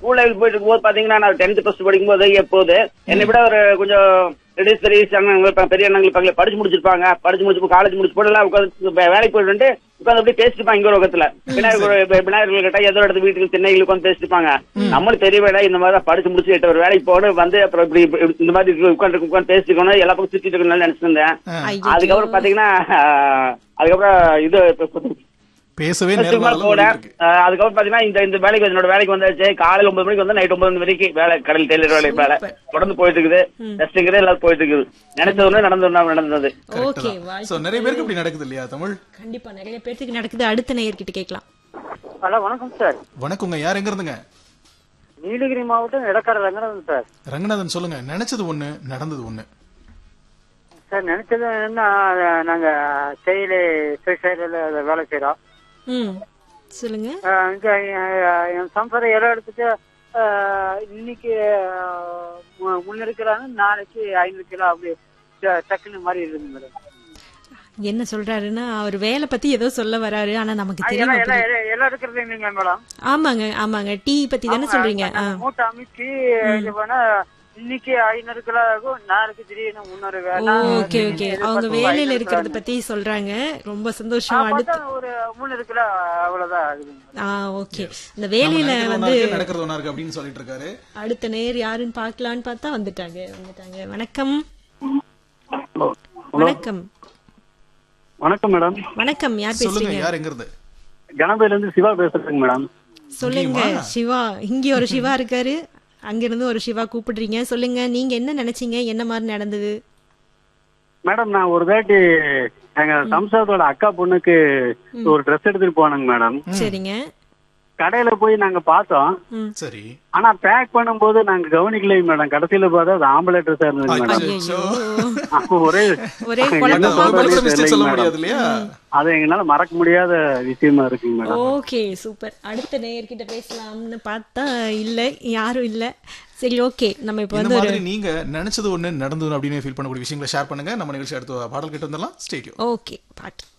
School level போயிட்டு இருக்கும்போது பாத்தீங்கன்னா நான் டென்த் பிளஸ் படிக்கும்போது எப்போது என்னை விட ஒரு கொஞ்சம் ரெடியூஸ் பெரிய அண்ணன் இருப்பாங்க பெரிய அண்ணங்கள் இருப்பாங்க படிச்சு முடிச்சிருப்பாங்க படிச்சு முடிச்சு காலேஜ் முடிச்சு போட்டு எல்லாம் உட்காந்து வே- வேலைக்கு போயிட்டு வந்துட்டு உட்காந்து அப்படியே பேசிட்டு இருப்பாங்க இங்க ஒரு பக்கத்துல விநாயகர் வி- விநாயகர்கள் கிட்ட ஏதோ இடத்து வீட்டுக்கு திண்ணைகள் உட்காந்து பேசிட்டு இருப்பாங்க நம்மளும் தெரிய வேண்டாம் இந்த மாதிரி தான் படிச்சு முடிச்சு எட்டு ஒரு வேலைக்கு போகணும் வந்து அப்புறம் இப்படி இப்படி இந்த மாதிரி உட்காந்து உட்காந்து பேசிட்டு இருக்கணும் எல்லா பக்கம் சுத்திட்டு இருக்கணும்னு நினைச்சிட்டு இருந்தேன் ஐயோ. அதுக்கப்புறம் பாத்தீங்கன்னா ஆஹ், அதுக்கப்புறம் இது பேசவே சும்மா நேரம் போனேன் இருக்கு ஆஹ், அதுக்கப்புறம் பாத்தீங்கன்னா இந்த இந்த வேலைக்கு என்னோட வேலைக்கு வந்தாச்சு காலையில ஒன்பது மணிக்கு வந்து நைட் ஒன்பது மணி வரைக்கும் வேலை கடல் டெய்லர் வேலை வேலை தொடர்ந்து போயிட்டு இருக்குது டெஸ்டிங்கிறது எல்லாம் போயிட்டு இருக்குது நினைச்சது ஒண்ணு நடந்து ஒண்ணா நடந்தது ஓகே சோ நிறைய பேருக்கு இப்படி நடக்குது இல்லையா தமிழ் கண்டிப்பா நிறைய பேர்த்துக்கு நடக்குது அடுத்த நேயர்கிட்ட கேட்கலாம் ஹலோ வணக்கம் சார் வணக்கங்க யார் எங்க இருந்துங்க நீலகிரி மாவட்டம் எடக்கார ரங்கநாதன் சார் ரங்கநாதன் சொல்லுங்க நினைச்சது ஒண்ணு நடந்தது ஒண்ணு சார் நினைச்சது என்ன நாங்க செயலி சுயசேரியில வேலை செய்யறோம் ம் சொல்லுங்க அஹ் இங்க அஹ், என் சம்சாரம் இடம் எடுத்துட்டு அஹ், இன்னைக்கு அஹ், மு- முன்னிருக்கிறாங்க நாளைக்கு ஐநூறு கிலோ அப்படி ட- டக்குன்னு மாதிரி இருக்குது மேடம் என்ன சொல்றாருன்னா அவர் வேலை பத்தி ஏதோ சொல்ல வராரு ஆனா நமக்கு தெரிய எல்லாம் எல்லாம் மாட்டேங்குது எல்லாம்- எல்லாம் எடுக்கிறது இல்லைங்க மேடம் ஆமாங்க ஆமாங்க டீ பத்தி தானே சொல்றீங்க ஆ. மூட்டை அமைச்சு இது பண்ணா இன்னைக்கு ஐநூறு கிலோ ஆகும் நாளைக்கு திடீர்னு முன்னூறு ஓ, வேலை ஓகே ஓகே அவங்க வேலையில இருக்கிறத பத்தி சொல்றாங்க ரொம்ப சந்தோஷம் அடுத்து பார்த்தா ஒரு முன்னூறு கிலோ அவ்வளவுதான் ஆகுதுங்க ஆ ஓகே இந்த வேலையில நினைக்கிறது ஒண்ணா வந்து இருக்கு, நடக்கிறது ஒண்ணா இருக்கு அப்படின்னு சொல்லிட்டு இருக்காரு அடுத்த நேர் யாருன்னு பார்க்கலான்னு பார்த்தா வந்துட்டாங்க வந்துட்டாங்க வணக்கம் வணக்கம் வணக்கம் மேடம் வணக்கம் யார் சொல்லுங்க பேசுறீங்க யார் எங்க இருந்து கணபதியில இருந்து சிவா பேசுறேங்க மேடம் சொல்லுங்க சிவா இங்க ஒரு சிவா இருக்காரு அங்க இருந்து ஒரு சிவா கூப்பிடுறீங்க சொல்லுங்க நீங்க என்ன நினைச்சீங்க என்ன மாதிரி நடந்தது மேடம் நான் ஒரு தாட்டி எங்க சம்சாரத்தோட அக்கா பொண்ணுக்கு ஒரு ட்ரெஸ் எடுத்துட்டு போனேங்க மேடம் சரிங்க கடையில போய் நாங்க பார்த்தோம் சரி ஆனா பேக் பண்ணும்போது நாங்க கவனிக்கலை மேடம் கடைசியில பார்த்தா அது ஆம்பளை ட்ரெஸ்ஸா இருந்தது மேடம் அச்சோ. அப்போ ஒரே ஒரே அது குழப்பமா ஒரு சொல்றது mistake தெரியலைங்க சொல்ல மேடம். முடியாது இல்லையா அது எங்களால மறக்க முடியாத விஷயமா இருக்குங்க மேடம் ஓகே சூப்பர் அடுத்த நேயர்கிட்ட பேசலாம்னு பார்த்தா இல்ல யாரும் இல்ல சரி ஓகே நம்ம இப்ப இந்த வந்து ஒரு மாதிரி நீங்க நினைச்சது ஒண்ணு நடந்தது அப்படின்னு ஃபீல் பண்ணக்கூடிய விஷயங்களை ஷேர் பண்ணுங்க நம்ம நிகழ்ச்சி அடுத்த பாடல் கேட்டு வந்துடலாம் ஸ்டேடியோ ஓகே பாட்டு